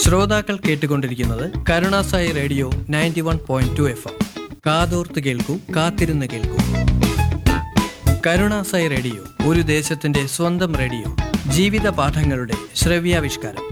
ശ്രോതാക്കൾ കേട്ടുകൊണ്ടിരിക്കുന്നത് Karunasai radio ninety one point two F M കാതോർത്ത് കേൾക്കൂ കാത്തിരുന്ന് കേൾക്കൂ കരുണാസായി റേഡിയോ ഒരു ദേശത്തിന്റെ സ്വന്തം റേഡിയോ ജീവിത പാഠങ്ങളുടെ ശ്രവ്യാവിഷ്കാരം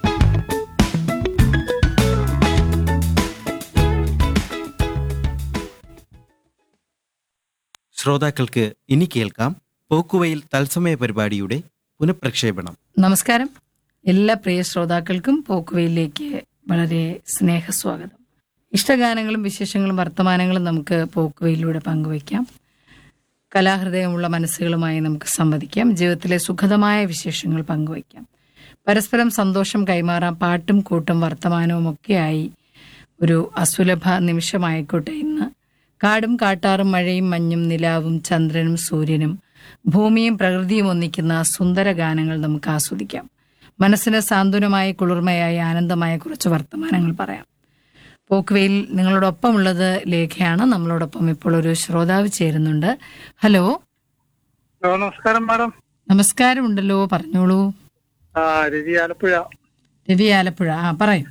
ശ്രോതാക്കൾക്ക് ഇനി കേൾക്കാം പോക്കുവയിൽ തത്സമയ പരിപാടിയുടെ പുനഃപ്രക്ഷേപണം നമസ്കാരം എല്ലാ പ്രിയ ശ്രോതാക്കൾക്കും പോക്കുവയിലേക്ക് വളരെ സ്നേഹസ്വാഗതം ഇഷ്ടഗാനങ്ങളും വിശേഷങ്ങളും വർത്തമാനങ്ങളും നമുക്ക് പോക്കുവയിലൂടെ പങ്കുവയ്ക്കാം കലാഹൃദയമുള്ള മനസ്സുകളുമായി നമുക്ക് സംവദിക്കാം ജീവിതത്തിലെ സുഖതമായ വിശേഷങ്ങൾ പങ്കുവയ്ക്കാം പരസ്പരം സന്തോഷം കൈമാറാം പാട്ടും കൂട്ടും വർത്തമാനവും ഒക്കെയായി ഒരു അസുലഭ നിമിഷമായിക്കോട്ടെ ഇന്ന് കാടും കാട്ടാറും മഴയും മഞ്ഞും നിലാവും ചന്ദ്രനും സൂര്യനും ഭൂമിയും പ്രകൃതിയും ഒന്നിക്കുന്ന സുന്ദര ഗാനങ്ങൾ നമുക്ക് ആസ്വദിക്കാം മനസ്സിന് സാന്ത്വനമായ കുളിർമയായ ആനന്ദമായ കുറച്ച് വർത്തമാനങ്ങൾ പറയാം പോക്കുവെയിൽ നിങ്ങളോടൊപ്പമുള്ളത് ലേഖയാണ് നമ്മളോടൊപ്പം ഇപ്പോൾ ഒരു ശ്രോതാവ് ചേരുന്നുണ്ട് ഹലോ ഹലോ നമസ്കാരം മാഡം നമസ്കാരമുണ്ടല്ലോ പറഞ്ഞോളൂ ആ രവി ആലപ്പുഴ രവി ആലപ്പുഴ ആ പറയൂ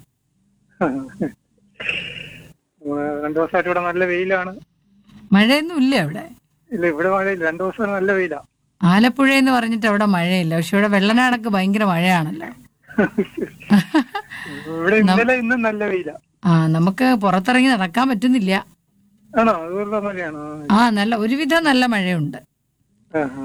രണ്ടു ദിവസമായിട്ട് ഇവിടെ നല്ല വെയിലാണ് മഴയൊന്നും ഇല്ല അവിടെ ഇല്ല ഇവിടെ മഴയില്ല രണ്ടു ദിവസം നല്ല വെയിലാ ആലപ്പുഴ എന്ന് പറഞ്ഞിട്ട് അവിടെ മഴയില്ല പക്ഷെ ഇവിടെ വെള്ളനാടൊക്കെ ഭയങ്കര മഴയാണല്ലോ ഇവിടെ ഇന്നലെ ഇന്നും നല്ല വെയിലാ ആ നമുക്ക് പുറത്തിറങ്ങി നടക്കാൻ പറ്റുന്നില്ല ആണോ അതുപോലെ മഴയാണോ ആ നല്ല ഒരുവിധം നല്ല മഴയുണ്ട് ആ, ആ.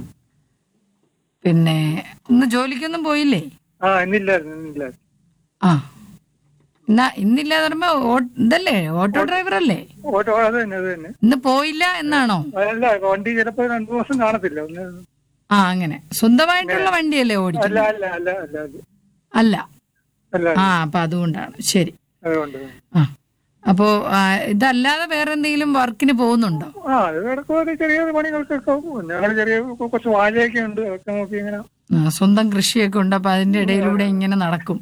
പിന്നെ ഇന്ന് ജോലിക്കൊന്നും പോയില്ലേ ആ ഇന്നില്ലായിരുന്നു ഇന്നില്ലായിരുന്നു ആ എന്നാ ഇന്നില്ലാതെ പറയുമ്പോ ഓ- ഇതല്ലേ ഓട്ടോ ഡ്രൈവർ അല്ലേ ഓട്ടോ അത് തന്നെ അത് തന്നെ ഇന്ന് പോയില്ല എന്നാണോ അല്ല വണ്ടി ചിലപ്പോ രണ്ടു ദിവസം കാണത്തില്ല ഒന്ന് ആ അങ്ങനെ സ്വന്തമായിട്ടുള്ള വണ്ടിയല്ലേ അല്ല ഓടിക്കുന്നത് അല്ല അല്ല അല്ല അത് അല്ല അല്ല ആ അപ്പൊ അതുകൊണ്ടാണ് ശരി അതുകൊണ്ട് ആ അപ്പോ ആ, ഇതല്ലാതെ വേറെ എന്തെങ്കിലും വർക്കിന് പോകുന്നുണ്ടോ ആ അത് കിടക്കും ചെറിയ പണികൾക്കൊക്കെ പോകും ഞങ്ങൾ ചെറിയ കുറച്ച് വാഴയൊക്കെ ഉണ്ട് അതൊക്കെ നോക്കി ഇങ്ങനെ ആ, സ്വന്തം കൃഷിയൊക്കെ ഉണ്ട് അപ്പൊ അതിന്റെ ഇടയിലൂടെ ഇങ്ങനെ നടക്കും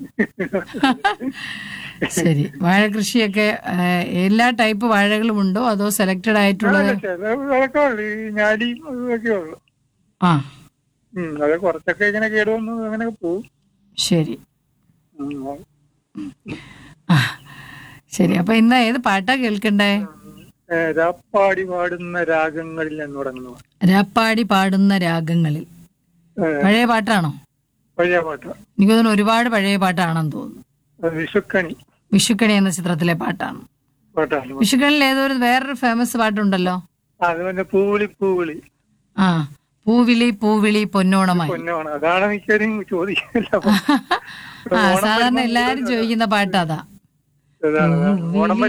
ശരി വാഴ കൃഷിയൊക്കെ ആ, എല്ലാ ടൈപ്പ് വാഴകളും ഉണ്ടോ അതോ സെലക്ടഡ് ആയിട്ടുള്ളത് അതൊക്കെ ഉള്ളു ഈ ഞാലിയും അതൊക്കെ ഉള്ളു ആ ഉം, അത് കുറച്ചൊക്കെ ഇങ്ങനെ കേടുവന്നു അങ്ങനെ പോവും ശരി ഉം. ആ ശരി അപ്പൊ ഇന്ന് ഏത് പാട്ടാ കേൾക്കണ്ടേ ഏ, രാപ്പാടി പാടുന്ന രാഗങ്ങളിൽ എന്ന് തുടങ്ങുന്നു രാപ്പാടി പാടുന്ന രാഗങ്ങളിൽ ഏ, പഴയ പാട്ടാണോ പഴയ പാട്ട് എനിക്ക് തോന്നുന്നു ഒരുപാട് പഴയ പാട്ടാണെന്ന് തോന്നുന്നു അത് വിഷുക്കണി വിഷുക്കണി എന്ന ചിത്രത്തിലെ പാട്ടാണ് പാട്ടാണ് വിഷുക്കണിയിൽ ഏതൊരു വേറൊരു ഫേമസ് പാട്ടുണ്ടല്ലോ അത് പിന്നെ പൂവിളി പൂവിളി ആ പൂവിളി പൂവിളി പൊന്നോണമായി പൊന്നോണം അതാണ് മിക്കവരും ചോദിക്കില്ല ആ സാധാരണ എല്ലാരും ചോദിക്കുന്ന പാട്ട് അതാ അതാണ് അതാണ്. ഓണം